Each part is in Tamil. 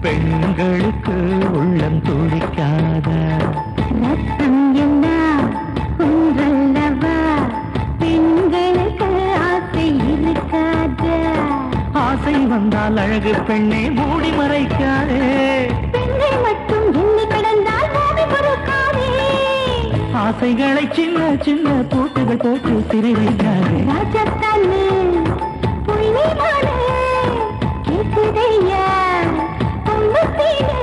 பெண்களுக்கு உள்ளம் துடிக்காத ரத்தம் என்ன ஒன்றல்லவா பெண்களுக்கு ஆசை இருக்காதா ஆசை வந்தால் அழகு பெண்ணே மூடி மறைக்காதே பெண்ணை மட்டும் எண்ணி கிடந்தால் பூமி பொறுக்காதே ஆசைகளை சின்ன சின்ன பூட்டுகள் போட்டு சிறுவைக்காதே ராஜத்தானே புள்ளிமானே கேக்குதையா பொம்பத்தீனே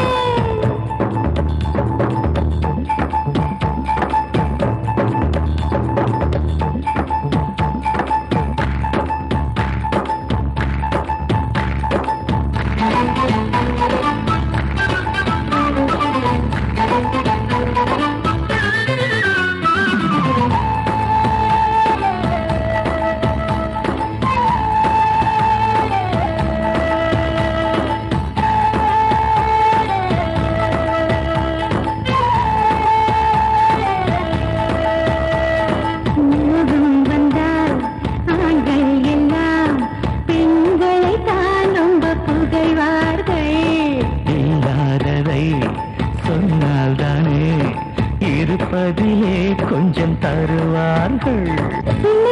மோகம் வந்தால் ஆண்கள் எல்லாம் பெண்களை தான் ரொம்ப புகழ்வார்கள் இல்லாததை சொன்னால் தானே இருப்பதிலே கொஞ்சம் தருவார்கள் சின்ன